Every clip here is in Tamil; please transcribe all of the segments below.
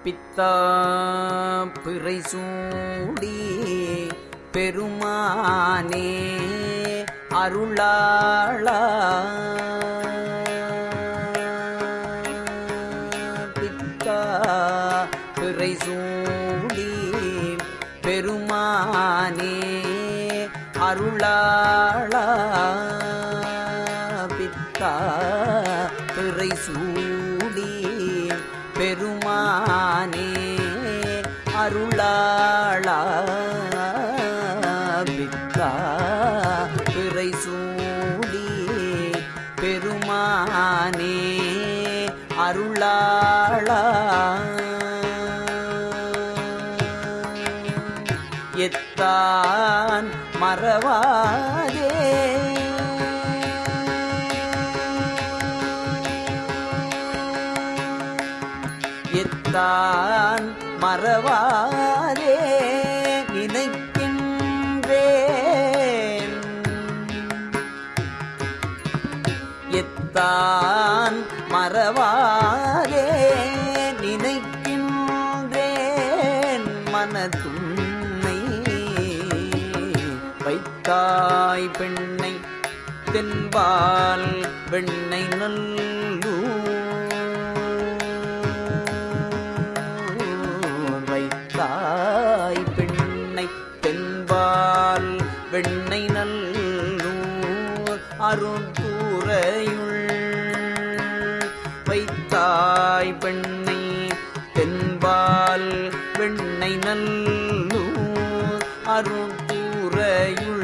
பித்தா பிறை சூடி பெருமானே அருளாளா பித்தா பிறை சூடி பெருமானே அருளாளா பித்தா பிறை சூடி பெருமானே அருளாளா பித்தா பிறை சூடி பெருமானே அருளாளா எத்தான் மறவாதே எத்தான் மறவாதே நினைக்கின்றேன் எத்தான் மறவாதே நினைக்கின்றேன் மனதுன்னை வைத்தாய் பெண்ணை தென்பால் வெண்ணை நல்லூர் வைத்தாய் பெண்ணை தென்பால் வெண்ணை நல்லூர் அருந்தூரையுள் வைத்தாய் பெண்ணை தென்பால் வெண்ணை நல்லூர் அருந்தூரையுள்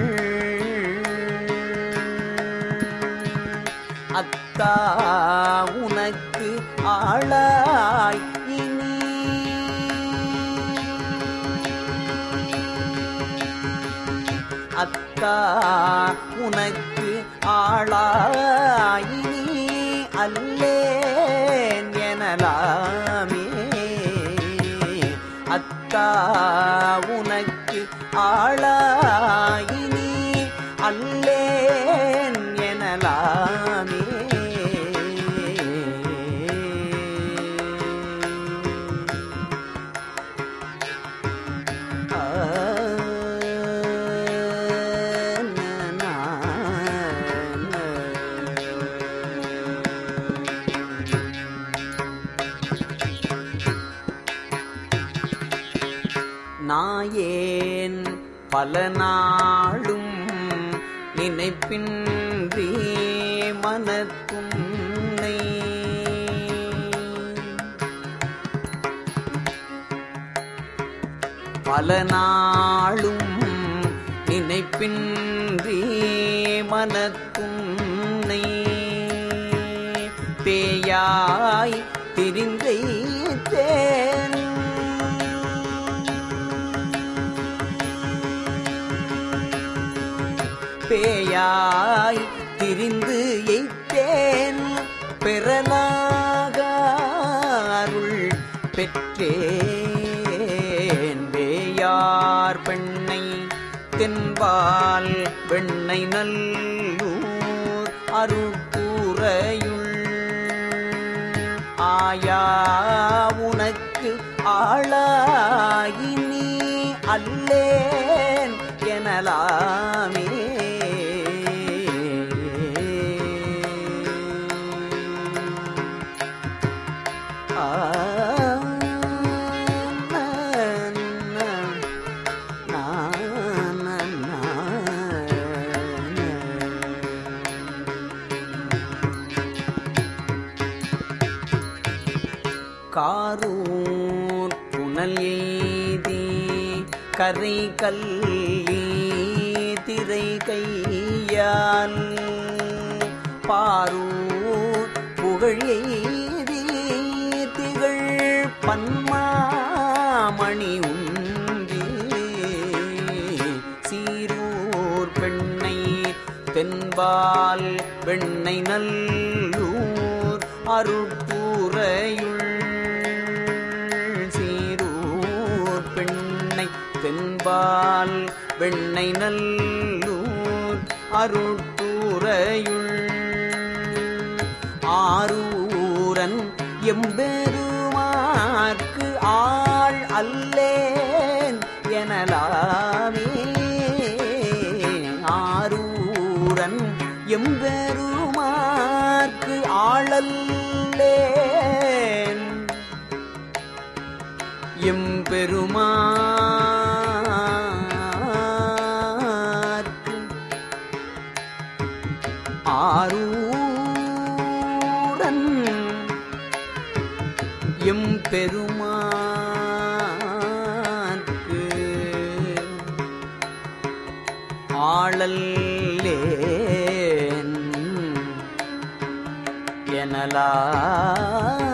அத்தா உனக்கு ஆளாய் இனி அத்தா உனக்கு ஆளாயினி அல்லேன் எனலாமே அத்தா உனக்கு ஆளாயினி அல்லேன் எனலாமே ஆ, நா, நா, நாயேன் பல நாளும் நினைப்பின்றி மனத்துன்னை பல நாளும் நினைப்பின்றி மனத்துன்னை பேயாய் திரிந்தைத்தேன் பேயாய் திரிந்து எய்த்தேன் பெறலாக அருள் பெற்றேன் வேயார் பெண்ணை தென்பால் வெண்ணை நல்லூர் அருட்கூரையுள் ஆயா உனக்கு ஆளாயினி அல்லேன் எனலாமே ஆ, நா, நா, நா, நா, நா, நா. காரூர் புனல் எய்தி கரை கல்லி திரை கையால் பாரூர் புகழ் எய்தி திகழ் பன்மாமணி உந்தி சீரூர் பெண்ணை தென்பால் வெண்ணை நல்லூர் அருட்பூரையுள் சீரூர் பெண்ணை தென்பால் வெண்ணை நல்லூர் அருட்பூரையுள் ஆரூரன் எம்பெருமான் பெருமாற்கு ஆள் அல்லேன் எனலாமே ஆரூரன் எம்பெருமாற்கு ஆளல்லேன் எம்பெருமாற்கு ஆரூரன் எம்பெருமாற்கு ஆளல்லேன் எனலா